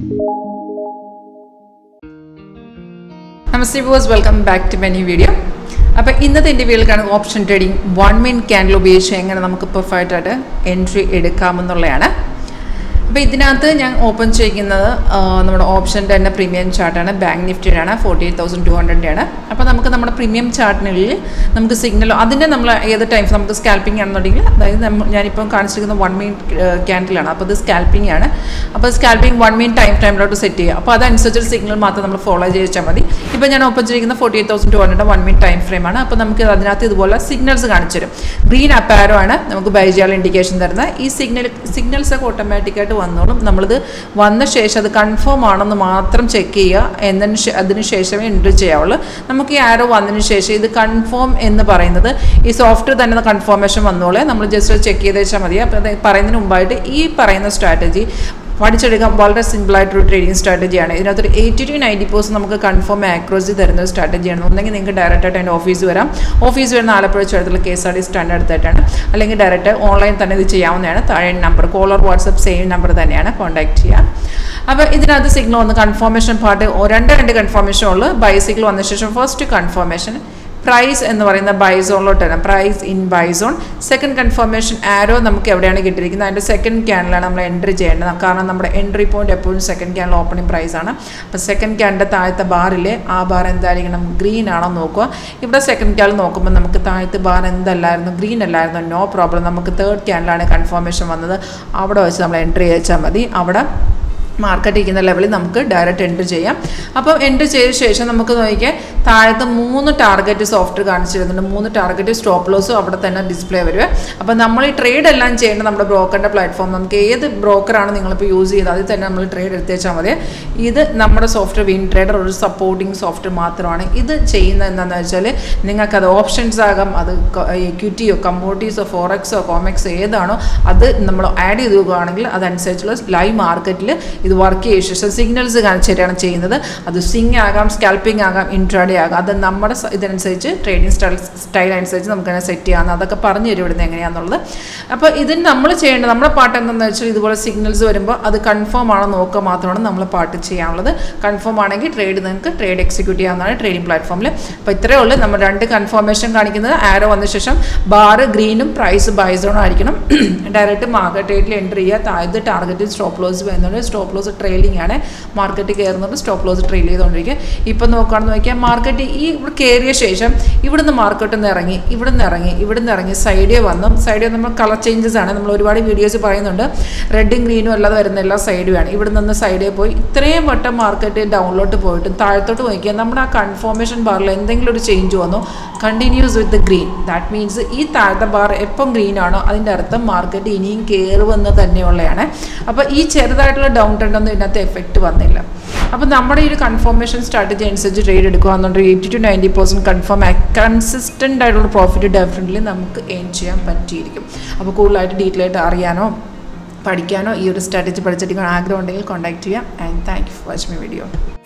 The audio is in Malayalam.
namaste boss welcome back to many video അപ്പോൾ ഇന്നത്തെ എൻ്റെ വീട്ടിലേക്കാണ് option trading one min candle ഉപയോഗിച്ച് എങ്ങനെ നമുക്ക് പെർഫെക്റ്റ് ആയിട്ട് എൻട്രി എടുക്കാമെന്നുള്ളതാണ് അപ്പോൾ ഇതിനകത്ത് ഞാൻ ഓപ്പൺ ചെയ്യുന്നത് ആ, നമ്മുടെ ഓപ്ഷൻ്റെ തന്നെ പ്രീമിയം ചാർട്ടാണ് ബാങ്ക് നിഫ്റ്റിയുടെ ഫോർട്ടി എയ്റ്റ് തൗസൻഡ് ടു ഹൺഡ്രഡിൻ്റെ ആണ് അപ്പോൾ നമുക്ക് നമ്മുടെ പ്രീമിയം ചാർട്ടിനുള്ളിൽ നമുക്ക് സിഗ്നൽ അതിൻ്റെ നമ്മൾ ഏത് ടൈംസ് നമുക്ക് സ്കാൽപ്പിംഗ് ആണെന്നുണ്ടെങ്കിൽ അതായത് നമ്മ- ഞാനിപ്പം കാണിച്ചിരിക്കുന്ന വൺ മിൻ ക്യാൻഡിലാണ് അപ്പോൾ ഇത് സ്കാൽപ്പിംഗ് ആണ് അപ്പോൾ സ്കാൽപ്പിംഗ് വൺ മിൻ ടൈം ടൈമിലോട്ട് സെറ്റ് ചെയ്യുക അപ്പോൾ അതനുസരിച്ചൊരു സിഗ്നൽ മാത്രം നമ്മൾ ഫോളോ ചെയ്യിച്ചാൽ മതി ഇപ്പോൾ ഞാൻ ഓപ്പൺ ചെയ്തിരിക്കുന്ന forty eight thousand two hundred one min time ഫ്രെയിമാണ് അപ്പോൾ നമുക്ക് അതിനകത്ത് ഇതുപോലെ സിഗ്നൽസ് കാണിച്ചു തരും ഗ്രീൻ അപ്പാരോ ആണ് നമുക്ക് ബൈ ചെയ്യാനുള്ള ഇൻഡിക്കേഷൻ തരുന്നത് ഈ സിഗ്നൽ സിഗ്നൽസ് ഒക്കെ ഓട്ടോമാറ്റിക്കായിട്ട് വന്നോളും നമ്മളിത് വന്ന ശേഷം അത് കൺഫേം ആണെന്ന് മാത്രം ചെക്ക് ചെയ്യുക എന്നതിന് ശേ- അതിന് ശേഷമേ എൻട്രി ചെയ്യാവുള്ളൂ നമുക്ക് ഈ ആരോ വന്നതിന് ശേഷം ഇത് കൺഫേം എന്ന് പറയുന്നത് ഈ സോഫ്റ്റ്വെയർ തന്നെ കൺഫർമേഷൻ വന്നോളെ നമ്മൾ ജസ്റ്റ് ചെക്ക് ചെയ്ത് വെച്ചാൽ മതി അപ്പോൾ അത് പറയുന്നതിന് മുമ്പായിട്ട് ഈ പറയുന്ന സ്ട്രാറ്റജി പഠിച്ചെടുക്കാൻ വളരെ സിമ്പിളായിട്ടൊരു ട്രേഡിംഗ് സ്ട്രാറ്റജിയാണ് ഇതിനകത്തൊരു എയ്റ്റി ടു നയൻറ്റി പെർസെൻറ്റ് നമുക്ക് കൺഫേം ആക്രോസി തരുന്ന ഒരു സ്ട്രാറ്റജിയാണ് ഒന്നെങ്കിൽ നിങ്ങൾക്ക് ഡയറക്റ്റ് ആയിട്ട് എൻ്റെ ഓഫീസ് വരാം ഓഫീസ് വരുന്ന ആലപ്പുഴ ചുരത്തുള്ള K S R T stand അടുത്തായിട്ടാണ് അല്ലെങ്കിൽ ഡയറക്റ്റ് ഓൺലൈൻ തന്നെ ഇത് ചെയ്യാവുന്നതാണ് താഴെ number caller WhatsApp same number തന്നെയാണ് കോൺടാക്ട് ചെയ്യുക അപ്പോൾ ഇതിനകത്ത് സിഗ്നൽ ഒന്ന് കൺഫർമേഷൻ പാർട്ട് രണ്ട് രണ്ട് കൺഫർമേഷൻ ഉള്ളു ബൈ സിഗ്നൽ വന്ന ശേഷം ഫസ്റ്റ് കൺഫർമേഷൻ പ്രൈസ് എന്ന് പറയുന്ന ബൈസോണിലോട്ടാണ് price in buy zone second confirmation arrow നമുക്ക് എവിടെയാണ് കിട്ടിയിരിക്കുന്നത് അതിൻ്റെ സെക്കൻഡ് ക്യാനിലാണ് നമ്മൾ എൻട്രി ചെയ്യേണ്ടത് കാരണം നമ്മുടെ എൻട്രി പോയിന്റ് എപ്പോഴും സെക്കൻഡ് ക്യാനിൽ ഓപ്പണിംഗ് പ്രൈസ് ആണ് അപ്പോൾ സെക്കൻഡ് ക്യാനിൻ്റെ താഴത്തെ ബാറിൽ ആ ബാർ എന്തായിരിക്കണം ഗ്രീൻ ആണോ നോക്കുക ഇവിടെ സെക്കൻഡ് ക്യാനിൽ നോക്കുമ്പോൾ നമുക്ക് താഴത്തെ ബാർ എന്തല്ലായിരുന്നു ഗ്രീൻ അല്ലായിരുന്നു നോ പ്രോബ്ലം നമുക്ക് തേർഡ് ക്യാനിലാണ് കൺഫർമേഷൻ വന്നത് അവിടെ വെച്ച് നമ്മൾ എൻട്രി ചെയ്യിച്ചാൽ മതി അവിടെ മാർക്കറ്റ് ഇരിക്കുന്ന ലെവലിൽ നമുക്ക് ഡയറക്റ്റ് എൻട്രി ചെയ്യാം അപ്പോൾ എൻട്രി ചെയ്ത ശേഷം നമുക്ക് നോക്കിയാൽ താഴത്ത് മൂന്ന് ടാർഗറ്റ് സോഫ്റ്റ്വെയർ കാണിച്ചിരുന്നുണ്ട് മൂന്ന് ടാർഗറ്റ് സ്റ്റോപ്പ് ലോസും അവിടെ തന്നെ ഡിസ്പ്ലേ വരിക അപ്പോൾ നമ്മൾ ഈ ട്രേഡ് എല്ലാം ചെയ്യേണ്ടത് നമ്മുടെ ബ്രോക്കറിൻ്റെ പ്ലാറ്റ്ഫോം നമുക്ക് ഏത് ബ്രോക്കറാണ് നിങ്ങളിപ്പോൾ യൂസ് ചെയ്യുന്നത് അതിൽ തന്നെ നമ്മൾ ട്രേഡ് എടുത്ത് വെച്ചാൽ മതി ഇത് നമ്മുടെ സോഫ്റ്റ്വെയർ വിൻ ട്രേഡർ ഒരു സപ്പോർട്ടിങ് സോഫ്റ്റ്വെയർ മാത്രമാണ് ഇത് ചെയ്യുന്നത് എന്താണെന്ന് വെച്ചാൽ നിങ്ങൾക്കത് ഓപ്ഷൻസ് ആകാം അത് എക്വിറ്റിയോ കമ്മോഡിറ്റീസോ ഫോറക്സോ കോമെക്സോ ഏതാണോ അത് നമ്മൾ ആഡ് ചെയ്ത് നോക്കുകയാണെങ്കിൽ അതനുസരിച്ചുള്ള ലൈവ് മാർക്കറ്റിൽ ഇത് വർക്ക് ചെയ്യ ശേഷം സിഗ്നൽസ് കാണിച്ചു തരികയാണ് ചെയ്യുന്നത് അത് സ്വിങ് ആകാം സ്കാൽപ്പിംഗ് ആകാം ഇൻട്രാഡേ ആകാം അത് നമ്മുടെ സ- ഇതനുസരിച്ച് ട്രേഡിംഗ് സ്റ്റൈൽ സ്റ്റൈൽ അനുസരിച്ച് നമുക്ക് അതിനെ സെറ്റ് ചെയ്യാമെന്ന് അതൊക്കെ പറഞ്ഞു തരും ഇവിടുന്ന് എങ്ങനെയാണെന്നുള്ളത് അപ്പോൾ ഇതിന് നമ്മൾ ചെയ്യേണ്ടത് നമ്മുടെ പാട്ട് എന്താണെന്ന് വെച്ചാൽ ഇതുപോലെ സിഗ്നൽസ് വരുമ്പോൾ അത് കൺഫേം ആണോ നോക്കുക മാത്രമാണ് നമ്മൾ പാട്ട് ചെയ്യാനുള്ളത് കൺഫേം ആണെങ്കിൽ ട്രേഡ് നിങ്ങൾക്ക് ട്രേഡ് എക്സിക്യൂട്ട് ചെയ്യാവുന്നതാണ് ട്രേഡിംഗ് പ്ലാറ്റ്ഫോമിൽ അപ്പോൾ ഇത്രയേ ഉള്ളൂ നമ്മൾ രണ്ട് കൺഫർമേഷൻ കാണിക്കുന്നത് ആരോ വന്ന ശേഷം ബാർ ഗ്രീനും പ്രൈസ് ബൈസോണും ആയിരിക്കണം ഡയറക്റ്റ് മാർക്കറ്റ് റേറ്റിൽ എൻട്രി ചെയ്യുക താഴത്ത് ടാർഗറ്റ് സ്റ്റോപ്പ് ലോസ് വരുന്നുണ്ട് സ്റ്റോപ്പ് ലോസ് ട്രെയിലിംഗ് ആണ് മാർക്കറ്റ് കയറുന്നുണ്ട് സ്റ്റോപ്പ് ലോസ് ട്രെയിൽ ചെയ്തുകൊണ്ടിരിക്കുക ഇപ്പം നോക്കുകയാണെന്ന് നോക്കിയാൽ മാർക്കറ്റ് ഈ ഇവിടെ കയറിയ ശേഷം ഇവിടുന്ന് മാർക്കറ്റിൽ നിന്ന് ഇറങ്ങി ഇവിടുന്ന് ഇറങ്ങി ഇവിടുന്ന് ഇറങ്ങി സൈഡേ വന്നു സൈഡേ നമ്മൾ കളർ ചേഞ്ചസ് ആണ് നമ്മൾ ഒരുപാട് വീഡിയോസ് പറയുന്നുണ്ട് റെഡും ഗ്രീനും അല്ലാതെ വരുന്ന എല്ലാ സൈഡുമാണ് ഇവിടെ നിന്ന് സൈഡേ പോയി ഇത്രയും വട്ടം മാർക്കറ്റ് ഡൗണിലോട്ട് പോയിട്ട് താഴത്തോട്ട് നോക്കിയാൽ നമ്മുടെ ആ കൺഫർമേഷൻ ബാറിൽ എന്തെങ്കിലും ഒരു ചേഞ്ച് വന്നു continues with green that means ഈ താഴത്തെ ബാർ എപ്പം ഗ്രീൻ ആണോ അതിൻ്റെ അർത്ഥം മാർക്കറ്റ് ഇനിയും കയറുമെന്ന് തന്നെയുള്ളതാണ് അപ്പോൾ ഈ ചെറുതായിട്ടുള്ള ഡൗൺ ട്രെൻഡ് ഒന്നും ഇതിനകത്ത് എഫക്റ്റ് വന്നില്ല അപ്പോൾ നമ്മുടെ ഈ ഒരു കൺഫർമേഷൻ സ്ട്രാറ്റജി അനുസരിച്ച് ട്രേഡ് എടുക്കുക എന്നുണ്ടെങ്കിൽ eighty to ninety percent confirm consistent ആയിട്ടുള്ള പ്രോഫിറ്റ് ഡെഫിനറ്റ്ലി നമുക്ക് എയിം ചെയ്യാൻ പറ്റിയിരിക്കും അപ്പോൾ കൂടുതലായിട്ട് ഡീറ്റെയിൽ ആയിട്ട് അറിയാനോ പഠിക്കാനോ ഈ ഒരു സ്ട്രാറ്റജി പഠിച്ചെടുക്കാൻ ആഗ്രഹം ഉണ്ടെങ്കിൽ കോൺടാക്ട് ചെയ്യാം and thank you for watch my video